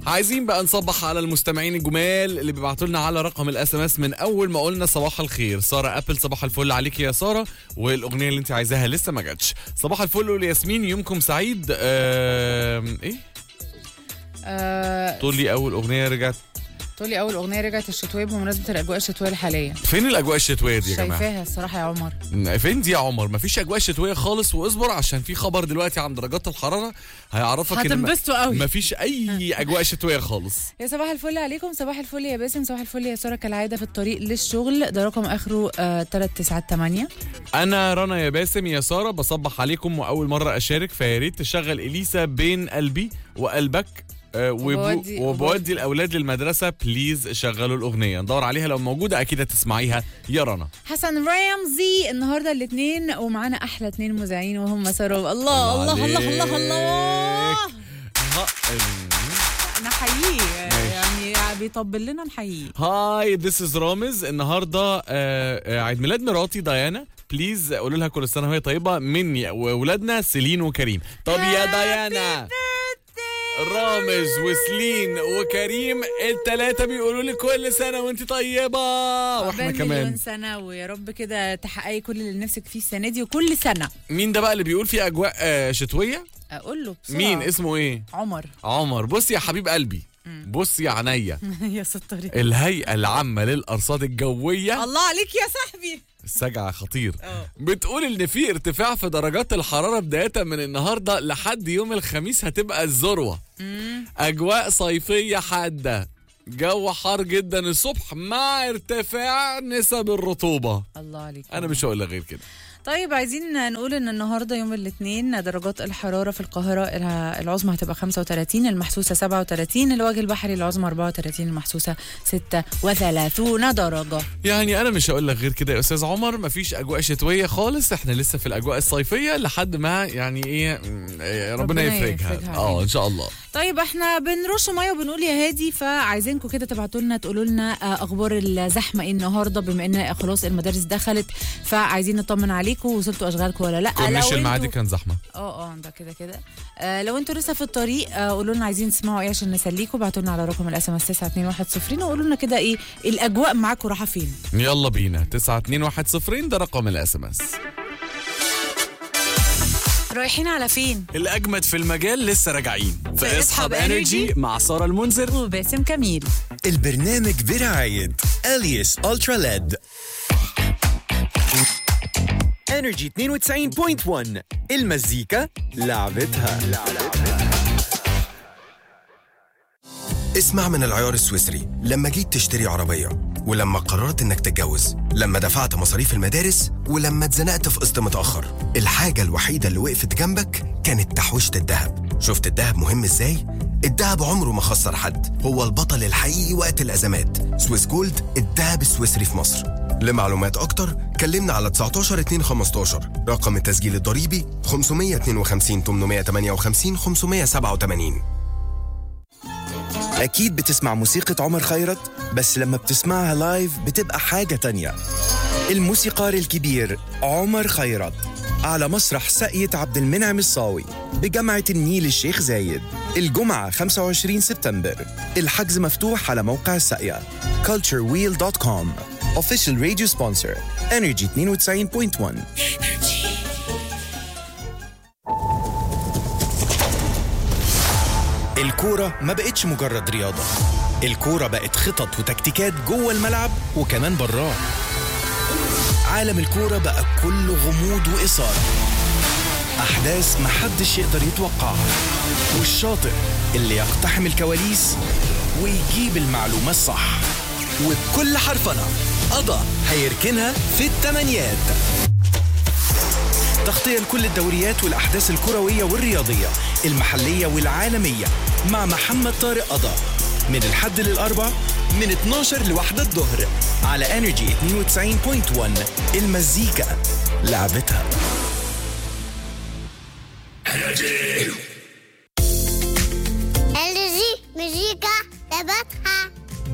عايزين بقى نصبح على المستمعين الجمال اللي بيبعتوا لنا على رقم الاس ام اس من اول ما قلنا صباح الخير ساره ابل صباح الفل عليك يا ساره والاغنيه اللي انت عايزاها لسه ما جاتش صباح الفل والياسمين يومكم سعيد آه... ايه آه تقول لي اول اغنيه رجعت تقولي اول اغنيه رجعت الشتويه بمناسبه الاجواء الشتويه الحاليه فين الاجواء الشتويه دي يا جماعه شايفاها الصراحه يا عمر فين دي يا عمر مفيش اجواء شتويه خالص واصبر عشان في خبر دلوقتي عن درجات الحراره هيعرفك ان ما- هتنبسطوا قوي مفيش اي اجواء شتويه خالص يا صباح الفل عليكم صباح الفل يا باسم صباح الفل يا ساره كالعاده في الطريق للشغل ده رقم اخره آه 398 انا رنا يا باسم يا ساره بصبح عليكم واول مره اشارك فيا ريت تشغل اليسا بين قلبي وقلبك آه، وبو- وبودي- وبودي الاولاد للمدرسه بليز شغلوا الاغنيه ندور عليها لو موجوده اكيد هتسمعيها يا رنا حسن رامزي النهارده الاثنين ومعانا احلى اثنين مذيعين وهم ساره الله الله الله الله الله عليك. ها- نحييه ماشي. يعني بيطبل لنا نحييه هاي ذس از رامز النهارده آه، آه، عيد ميلاد مراتي ديانا بليز قولوا لها كل سنه وهي طيبه مني واولادنا سيلين وكريم طب يا ديانا رامز وسلين وكريم التلاتة بيقولوا لي كل سنة وانت طيبة واحنا عقبال كمان مليون سنه ويا رب كده تحققي كل اللي نفسك فيه السنه دي وكل سنه مين ده بقى اللي بيقول في اجواء آه، شتوية اقول له بسرعه مين اسمه ايه عمر عمر بص يا حبيب قلبي بص يا عينيا يا ستاري الهيئة العامة للأرصاد الجوية الله عليك يا صاحبي السجع خطير اه. بتقول ان في ارتفاع في درجات الحراره بدايه من النهارده لحد يوم الخميس هتبقى الذروه اجواء صيفيه حاده جو حار جدا الصبح مع ارتفاع نسب الرطوبه الله عليك انا مش هقول لك غير كده طيب عايزين نقول ان النهارده يوم الاثنين درجات الحراره في القاهره الع- العظمى هتبقى 35 المحسوسه 37 الوجه البحري العظمى 34 المحسوسه 36 درجه يعني انا مش هقول لك غير كده يا استاذ عمر مفيش اجواء شتويه خالص احنا لسه في الاجواء الصيفيه لحد ما يعني ايه م، إيه، ربنا ربنا يفرجها يفرجها اه علينا. ان شاء الله طيب احنا بنرش ميه وبنقول يا هادي فعايزينكم كده تبعتوا لنا تقولوا لنا آه، اخبار الزحمه ايه النهارده بما ان خلاص المدارس دخلت فعايزين نطمن عليكم وصلتوا اشغالكم ولا لا كورنيش لو المعادي انتوا- كان زحمه اه اه ده كده كده آه لو انتوا لسه في الطريق آه قولوا لنا عايزين تسمعوا ايه عشان نسليكم ابعتوا لنا على رقم الاس ام اس 921 وقولوا لنا كده ايه الاجواء معاكم رايحه فين يلا بينا 921 ده رقم الاس ام اس رايحين على فين الأجمد في المجال لسه راجعين في اسحب Energy مع سارة المنذر وباسم كميل البرنامج برعاية اليس الترا ليد انرجي 92.1 المزيكا لعبتها اسمع من العيار السويسري لما جيت تشتري عربية ولما قررت انك تتجوز لما دفعت مصاريف المدارس ولما اتزنقت في قسط متأخر الحاجة الوحيدة اللي وقفت جنبك كانت تحويشة الذهب شفت الذهب مهم ازاي؟ الذهب عمره ما خسر حد هو البطل الحقيقي وقت الأزمات سويس جولد الذهب السويسري في مصر لمعلومات أكتر كلمنا على 19 2 15 رقم التسجيل الضريبي 552 858 587 أكيد بتسمع موسيقى عمر خيرت بس لما بتسمعها لايف بتبقى حاجة تانية الموسيقار الكبير عمر خيرت على مسرح ساقية عبد المنعم الصاوي بجامعة النيل الشيخ زايد الجمعة 25 سبتمبر الحجز مفتوح على موقع الساقية culturewheel.com Official Radio Sponsor Energy 92.1 الكورة ما بقتش مجرد رياضة الكورة بقت خطط وتكتيكات جوه الملعب وكمان براه عالم الكورة بقى كله غموض وإثارة أحداث محدش يقدر يتوقعها والشاطر اللي يقتحم الكواليس ويجيب المعلومة الصح وبكل حرفنة قضى هيركنها في التمانيات تغطية لكل الدوريات والأحداث الكروية والرياضية المحلية والعالمية مع محمد طارق قضا من الحد للأربع من 12 لواحدة الظهر على انرجي 92.1 المزيكا لعبتها